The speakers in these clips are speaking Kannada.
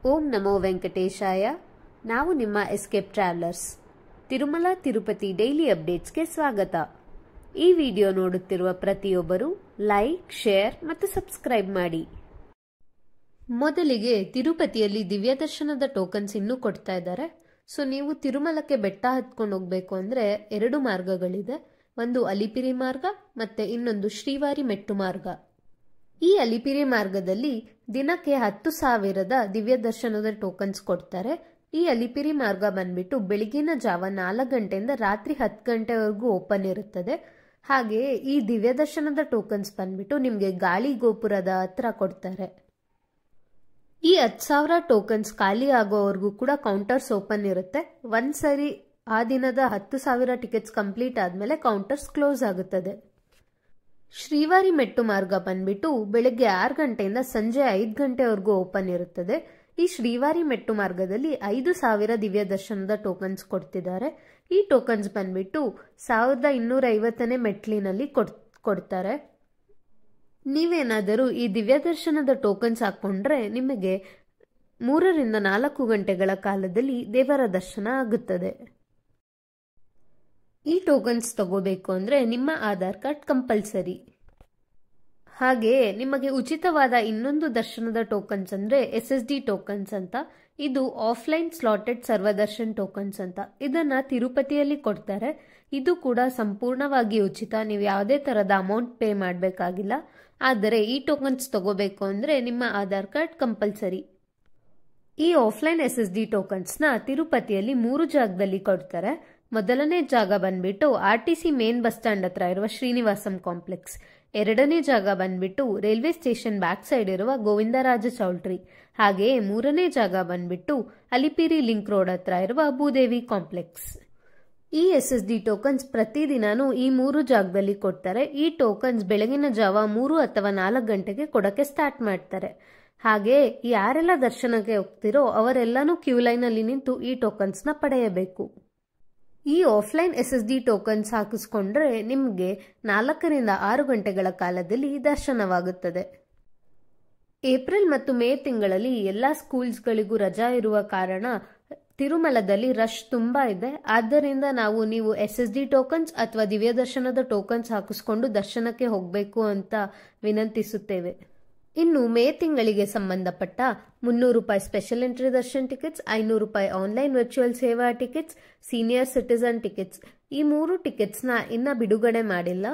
ಓಂ ನಮೋ ವೆಂಕಟೇಶಾಯ ನಾವು ನಿಮ್ಮ escape travellers Tirumala Tirupati daily ಅಪ್ಡೇಟ್ಸ್ಗೆ ಸ್ವಾಗತ ಈ ವಿಡಿಯೋ ನೋಡುತ್ತಿರುವ ಪ್ರತಿಯೊಬ್ಬರು ಲೈಕ್ ಶೇರ್ ಮತ್ತು ಸಬ್ಸ್ಕ್ರೈಬ್ ಮಾಡಿ ಮೊದಲಿಗೆ ತಿರುಪತಿಯಲ್ಲಿ ದಿವ್ಯ ದರ್ಶನದ ಟೋಕನ್ಸ್ ಇನ್ನೂ ಕೊಡ್ತಾ ಇದ್ದಾರೆ ಸೊ ನೀವು ತಿರುಮಲಕ್ಕೆ ಬೆಟ್ಟ ಹತ್ಕೊಂಡು ಹೋಗ್ಬೇಕು ಅಂದ್ರೆ ಎರಡು ಮಾರ್ಗಗಳಿದೆ ಒಂದು ಅಲಿಪಿರಿ ಮಾರ್ಗ ಮತ್ತೆ ಇನ್ನೊಂದು ಶ್ರೀವಾರಿ ಮೆಟ್ಟು ಮಾರ್ಗ ಈ ಅಲಿಪಿರಿ ಮಾರ್ಗದಲ್ಲಿ ದಿನಕ್ಕೆ ಹತ್ತು ಸಾವಿರದ ದಿವ್ಯ ದರ್ಶನದ ಟೋಕನ್ಸ್ ಕೊಡ್ತಾರೆ ಈ ಅಲಿಪಿರಿ ಮಾರ್ಗ ಬಂದ್ಬಿಟ್ಟು ಬೆಳಗಿನ ಜಾವ ನಾಲ್ಕು ಗಂಟೆಯಿಂದ ರಾತ್ರಿ ಹತ್ತು ಗಂಟೆವರೆಗೂ ಓಪನ್ ಇರುತ್ತದೆ ಹಾಗೆಯೇ ಈ ದಿವ್ಯ ದರ್ಶನದ ಟೋಕನ್ಸ್ ಬಂದ್ಬಿಟ್ಟು ನಿಮಗೆ ಗಾಳಿ ಗೋಪುರದ ಹತ್ರ ಕೊಡ್ತಾರೆ ಈ ಹತ್ತು ಸಾವಿರ ಟೋಕನ್ಸ್ ಖಾಲಿ ಆಗೋವರೆಗೂ ಕೂಡ ಕೌಂಟರ್ಸ್ ಓಪನ್ ಇರುತ್ತೆ ಒಂದ್ಸರಿ ಆ ದಿನದ ಹತ್ತು ಸಾವಿರ ಟಿಕೆಟ್ಸ್ ಕಂಪ್ಲೀಟ್ ಆದಮೇಲೆ ಕೌಂಟರ್ಸ್ ಕ್ಲೋಸ್ ಆಗುತ್ತದೆ ಶ್ರೀವಾರಿ ಮೆಟ್ಟು ಮಾರ್ಗ ಬಂದ್ಬಿಟ್ಟು ಬೆಳಗ್ಗೆ ಆರು ಗಂಟೆಯಿಂದ ಸಂಜೆ ಐದು ಗಂಟೆವರೆಗೂ ಓಪನ್ ಇರುತ್ತದೆ ಈ ಶ್ರೀವಾರಿ ಮೆಟ್ಟು ಮಾರ್ಗದಲ್ಲಿ ಐದು ಸಾವಿರ ದಿವ್ಯ ದರ್ಶನದ ಟೋಕನ್ಸ್ ಕೊಡ್ತಿದ್ದಾರೆ ಈ ಟೋಕನ್ಸ್ ಬಂದ್ಬಿಟ್ಟು ಸಾವಿರದ ಇನ್ನೂರ ಐವತ್ತನೇ ಮೆಟ್ಲಿನಲ್ಲಿ ಕೊಡ್ತಾರೆ ನೀವೇನಾದರೂ ಈ ದಿವ್ಯ ದರ್ಶನದ ಟೋಕನ್ಸ್ ಹಾಕೊಂಡ್ರೆ ನಿಮಗೆ ಮೂರರಿಂದ ನಾಲ್ಕು ಗಂಟೆಗಳ ಕಾಲದಲ್ಲಿ ದೇವರ ದರ್ಶನ ಆಗುತ್ತದೆ ಈ ಟೋಕನ್ಸ್ ತಗೋಬೇಕು ಅಂದ್ರೆ ನಿಮ್ಮ ಆಧಾರ್ ಕಾರ್ಡ್ ಕಂಪಲ್ಸರಿ ಹಾಗೆಯೇ ನಿಮಗೆ ಉಚಿತವಾದ ಇನ್ನೊಂದು ದರ್ಶನದ ಟೋಕನ್ಸ್ ಅಂದ್ರೆ ಎಸ್ ಎಸ್ ಡಿ ಟೋಕನ್ಸ್ ಅಂತ ಇದು ಆಫ್ಲೈನ್ ಸ್ಲಾಟೆಡ್ ಸರ್ವದರ್ಶನ್ ಟೋಕನ್ಸ್ ಅಂತ ಇದನ್ನ ತಿರುಪತಿಯಲ್ಲಿ ಕೊಡ್ತಾರೆ ಇದು ಕೂಡ ಸಂಪೂರ್ಣವಾಗಿ ಉಚಿತ ನೀವು ಯಾವುದೇ ತರದ ಅಮೌಂಟ್ ಪೇ ಮಾಡಬೇಕಾಗಿಲ್ಲ ಆದರೆ ಈ ಟೋಕನ್ಸ್ ತಗೋಬೇಕು ಅಂದ್ರೆ ನಿಮ್ಮ ಆಧಾರ್ ಕಾರ್ಡ್ ಕಂಪಲ್ಸರಿ ಈ ಆಫ್ಲೈನ್ ಎಸ್ ಎಸ್ ಡಿ ಟೋಕನ್ಸ್ನ ತಿರುಪತಿಯಲ್ಲಿ ಮೂರು ಜಾಗದಲ್ಲಿ ಕೊಡ್ತಾರೆ ಮೊದಲನೇ ಜಾಗ ಬಂದ್ಬಿಟ್ಟು R T C main bus stand ಹತ್ರ ಇರುವ ಶ್ರೀನಿವಾಸಂ ಕಾಂಪ್ಲೆಕ್ಸ್ ಎರಡನೇ ಜಾಗ ಬಂದ್ಬಿಟ್ಟು ರೈಲ್ವೆ ಸ್ಟೇಷನ್ ಬ್ಯಾಕ್ ಸೈಡ್ ಇರುವ ಗೋವಿಂದರಾಜ ಚೌಲ್ಟ್ರಿ ಹಾಗೆಯೇ ಮೂರನೇ ಜಾಗ ಬಂದ್ಬಿಟ್ಟು ಅಲಿಪಿರಿ ಲಿಂಕ್ ರೋಡ್ ಹತ್ರ ಇರುವ ಭೂದೇವಿ ಕಾಂಪ್ಲೆಕ್ಸ್ ಈ ಎಸ್ ಎಸ್ ಡಿ ಟೋಕನ್ಸ್ ಪ್ರತಿದಿನಾನು ಈ ಮೂರು ಜಾಗದಲ್ಲಿ ಕೊಡ್ತಾರೆ ಈ ಟೋಕನ್ಸ್ ಬೆಳಗಿನ ಜಾವ ಮೂರು ಅಥವಾ ನಾಲ್ಕು ಗಂಟೆಗೆ ಕೊಡಕ್ಕೆ ಸ್ಟಾರ್ಟ್ ಮಾಡ್ತಾರೆ ಹಾಗೆ ಯಾರೆಲ್ಲ ದರ್ಶನಕ್ಕೆ ಹೋಗ್ತಿರೋ ಅವರೆಲ್ಲಾನು ಕ್ಯೂ ಲೈನಲ್ಲಿ ನಿಂತು ಈ ಟೋಕನ್ಸ್ನ ಪಡೆಯಬೇಕು ಈ offline S S D tokens ಹಾಕಿಸ್ಕೊಂಡ್ರೆ ನಿಮಗೆ ನಾಲ್ಕರಿಂದ ಆರು ಗಂಟೆಗಳ ಕಾಲದಲ್ಲಿ ದರ್ಶನವಾಗುತ್ತದೆ ಏಪ್ರಿಲ್ ಮತ್ತು ಮೇ ತಿಂಗಳಲ್ಲಿ ಎಲ್ಲ ಸ್ಕೂಲ್ಸ್ಗಳಿಗೂ ರಜಾ ಇರುವ ಕಾರಣ ತಿರುಮಲದಲ್ಲಿ ರಶ್ ತುಂಬಾ ಇದೆ ಆದ್ದರಿಂದ ನಾವು ನೀವು ಎಸ್ ಎಸ್ ಡಿ ಟೋಕನ್ಸ್ ಅಥವಾ ದಿವ್ಯ ದರ್ಶನದ ಟೋಕನ್ಸ್ ಹಾಕಿಸ್ಕೊಂಡು ದರ್ಶನಕ್ಕೆ ಹೋಗಬೇಕು ಅಂತ ವಿನಂತಿಸುತ್ತೇವೆ ಇನ್ನು ಮೇ ತಿಂಗಳಿಗೆ ಸಂಬಂಧಪಟ್ಟ ಮುನ್ನೂರು ರೂಪಾಯಿ ಸ್ಪೆಷಲ್ ಎಂಟ್ರಿ ದರ್ಶನ್ ಟಿಕೆಟ್ಸ್ ಐನೂರು ರೂಪಾಯಿ online virtual seva tickets senior citizen tickets ಈ ಮೂರು ಟಿಕೆಟ್ಸ್ನ ಇನ್ನ ಬಿಡುಗಡೆ ಮಾಡಿಲ್ಲ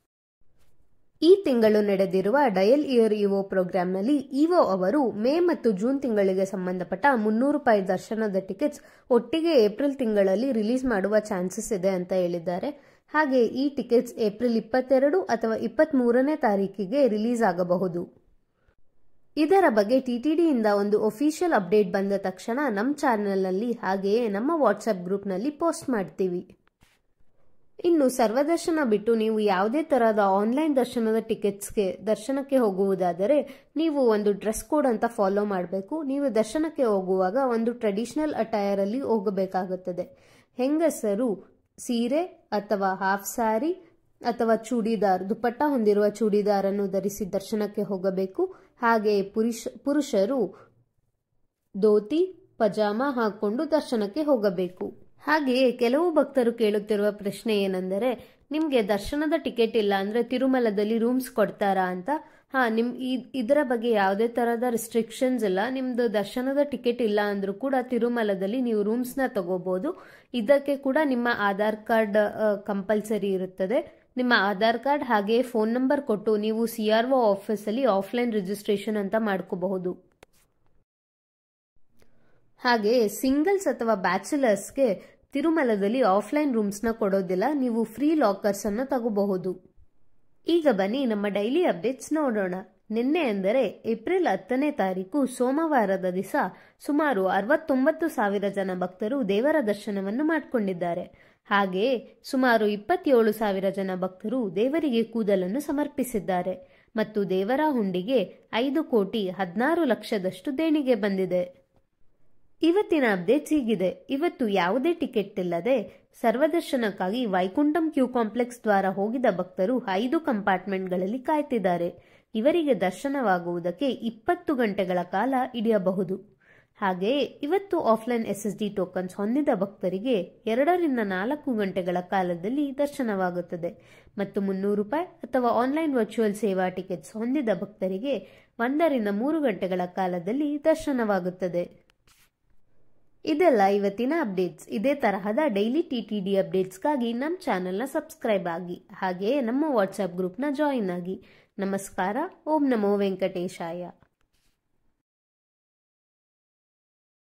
ಈ ತಿಂಗಳು ನಡೆದಿರುವ ಡಯಲ್ ಇಯರ್ ಇಒ ಪ್ರೋಗ್ರಾಂನಲ್ಲಿ ಇಒ ಅವರು ಮೇ ಮತ್ತು ಜೂನ್ ತಿಂಗಳಿಗೆ ಸಂಬಂಧಪಟ್ಟ ಮುನ್ನೂರು ರೂಪಾಯಿ ದರ್ಶನದ ಟಿಕೆಟ್ಸ್ ಒಟ್ಟಿಗೆ ಏಪ್ರಿಲ್ ತಿಂಗಳಲ್ಲಿ ರಿಲೀಸ್ ಮಾಡುವ ಚಾನ್ಸಸ್ ಇದೆ ಅಂತ ಹೇಳಿದ್ದಾರೆ ಹಾಗೆ ಈ ಟಿಕೆಟ್ಸ್ ಏಪ್ರಿಲ್ ಇಪ್ಪತ್ತೆರಡು ಅಥವಾ ಇಪ್ಪತ್ತ್ ಮೂರನೇ ತಾರೀಕಿಗೆ ರಿಲೀಸ್ ಆಗಬಹುದು ಇದರ ಬಗ್ಗೆ ಟಿಟಿಡಿಯಿಂದ ಒಂದು ಒಫಿಷಿಯಲ್ ಅಪ್ಡೇಟ್ ಬಂದ ತಕ್ಷಣ ನಮ್ಮ ಚಾನೆಲ್ನಲ್ಲಿ ಹಾಗೆಯೇ ನಮ್ಮ ವಾಟ್ಸಪ್ ಗ್ರೂಪ್ನಲ್ಲಿ ಪೋಸ್ಟ್ ಮಾಡ್ತೀವಿ ಇನ್ನು ಸರ್ವದರ್ಶನ ಬಿಟ್ಟು ನೀವು ಯಾವುದೇ ತರಹದ ಆನ್ಲೈನ್ ದರ್ಶನದ ಟಿಕೆಟ್ಸ್ಗೆ ದರ್ಶನಕ್ಕೆ ಹೋಗುವುದಾದರೆ ನೀವು ಒಂದು ಡ್ರೆಸ್ ಕೋಡ್ ಅಂತ ಫಾಲೋ ಮಾಡಬೇಕು ನೀವು ದರ್ಶನಕ್ಕೆ ಹೋಗುವಾಗ ಒಂದು ಟ್ರೆಡಿಷನಲ್ ಅಟೈರ್ ಅಲ್ಲಿ ಹೋಗಬೇಕಾಗುತ್ತದೆ ಹೆಂಗಸರು ಸೀರೆ ಅಥವಾ ಹಾಫ್ ಸ್ಯಾರಿ ಅಥವಾ ಚೂಡಿದಾರ್ ದುಪಟ್ಟ ಹೊಂದಿರುವ ಚೂಡಿದಾರನ್ನು ಧರಿಸಿ ದರ್ಶನಕ್ಕೆ ಹೋಗಬೇಕು ಹಾಗೆ ಪುರುಷ ಪುರುಷರು ಧೋತಿ ಪಜಾಮ ಹಾಕೊಂಡು ದರ್ಶನಕ್ಕೆ ಹೋಗಬೇಕು ಹಾಗೆಯೇ ಕೆಲವು ಭಕ್ತರು ಕೇಳುತ್ತಿರುವ ಪ್ರಶ್ನೆ ಏನೆಂದರೆ ನಿಮಗೆ ದರ್ಶನದ ಟಿಕೆಟ್ ಇಲ್ಲ ಅಂದ್ರೆ ತಿರುಮಲದಲ್ಲಿ ರೂಮ್ಸ್ ಕೊಡ್ತಾರಾ ಅಂತ ಹಾ ನಿಮ್ ಇದರ ಬಗ್ಗೆ ಯಾವುದೇ ತರಹದ ರಿಸ್ಟ್ರಿಕ್ಷನ್ಸ್ ಇಲ್ಲ ನಿಮ್ದು ದರ್ಶನದ ಟಿಕೆಟ್ ಇಲ್ಲ ಅಂದ್ರೂ ಕೂಡ ತಿರುಮಲದಲ್ಲಿ ನೀವು ರೂಮ್ಸ್ ನ ತಗೋಬಹುದು ಇದಕ್ಕೆ ಕೂಡ ನಿಮ್ಮ ಆಧಾರ್ ಕಾರ್ಡ್ ಕಂಪಲ್ಸರಿ ಇರುತ್ತದೆ ನಿಮ್ಮ ಆಧಾರ್ ಕಾರ್ಡ್ ಹಾಗೆ ಫೋನ್ ನಂಬರ್ ಕೊಟ್ಟು ನೀವು ಸಿ ಆರ್ ಒ ಆಫೀಸಲ್ಲಿ ಆಫ್ಲೈನ್ ರಿಜಿಸ್ಟ್ರೇಷನ್ ಅಂತ ಮಾಡ್ಕೋಬಹುದು ಹಾಗೆ ಸಿಂಗಲ್ಸ್ ಅಥವಾ ಬ್ಯಾಚುಲರ್ಸ್ಗೆ ತಿರುಮಲದಲ್ಲಿ ಆಫ್ಲೈನ್ ರೂಮ್ಸ್ನ ಕೊಡೋದಿಲ್ಲ ನೀವು ಫ್ರೀ ಲಾಕರ್ಸ್ ಅನ್ನು ತಗೋಬಹುದು ಈಗ ಬನ್ನಿ ನಮ್ಮ ಡೈಲಿ ಅಪ್ಡೇಟ್ಸ್ ನೋಡೋಣ ನಿನ್ನೆ ಅಂದರೆ ಏಪ್ರಿಲ್ ಹತ್ತನೇ ತಾರೀಕು ಸೋಮವಾರದ ದಿವಸ ಸುಮಾರು ಅರವತ್ತೊಂಬತ್ತು ಸಾವಿರ ಜನ ಭಕ್ತರು ದೇವರ ದರ್ಶನವನ್ನು ಮಾಡಿಕೊಂಡಿದ್ದಾರೆ ಹಾಗೆಯೇ ಸುಮಾರು ಇಪ್ಪತ್ತೇಳು ಸಾವಿರ ಜನ ಭಕ್ತರು ದೇವರಿಗೆ ಕೂದಲನ್ನು ಸಮರ್ಪಿಸಿದ್ದಾರೆ ಮತ್ತು ದೇವರ ಹುಂಡಿಗೆ ಐದು ಕೋಟಿ ಹದಿನಾರು ಲಕ್ಷದಷ್ಟು ದೇಣಿಗೆ ಬಂದಿದೆ ಇವತ್ತಿನ ಅಪ್ಡೇಟ್ಸ್ ಹೀಗಿದೆ ಇವತ್ತು ಯಾವುದೇ ಟಿಕೆಟ್ ಇಲ್ಲದೆ ಸರ್ವದರ್ಶನಕ್ಕಾಗಿ ವೈಕುಂಠಂ ಕ್ಯೂ ಕಾಂಪ್ಲೆಕ್ಸ್ ದ್ವಾರ ಹೋಗಿದ ಭಕ್ತರು ಐದು ಕಂಪಾರ್ಟ್ಮೆಂಟ್ಗಳಲ್ಲಿ ಕಾಯ್ತಿದ್ದಾರೆ ಇವರಿಗೆ ದರ್ಶನವಾಗುವುದಕ್ಕೆ ಇಪ್ಪತ್ತು ಗಂಟೆಗಳ ಕಾಲ ಹಿಡಿಯಬಹುದು ಹಾಗೆಯೇ ಇವತ್ತು offline S S D tokens ಹೊಂದಿದ ಭಕ್ತರಿಗೆ ಎರಡರಿಂದ ನಾಲ್ಕು ಗಂಟೆಗಳ ಕಾಲದಲ್ಲಿ ದರ್ಶನವಾಗುತ್ತದೆ ಮತ್ತು ಮುನ್ನೂರು ರೂಪಾಯಿ ಅಥವಾ ಆನ್ಲೈನ್ ವರ್ಚುವಲ್ ಸೇವಾ ಟಿಕೆಟ್ಸ್ ಹೊಂದಿದ ಭಕ್ತರಿಗೆ ಒಂದರಿಂದ ಮೂರು ಗಂಟೆಗಳ ಕಾಲದಲ್ಲಿ ದರ್ಶನವಾಗುತ್ತದೆ ಇದೆಲ್ಲ ಇವತ್ತಿನ ಅಪ್ಡೇಟ್ಸ್ ಇದೇ ತರಹದ ಡೈಲಿ ಟಿ ಟಿ ಡಿ ಅಪ್ಡೇಟ್ಸ್ಗಾಗಿ ನಮ್ಮ ಚಾನೆಲ್ನ ಸಬ್ಸ್ಕ್ರೈಬ್ ಆಗಿ ಹಾಗೆಯೇ ನಮ್ಮ ವಾಟ್ಸ್ಆಪ್ ಗ್ರೂಪ್ನ ಜಾಯಿನ್ ಆಗಿ ನಮಸ್ಕಾರ ಓಂ ನಮೋ ವೆಂಕಟೇಶಾಯ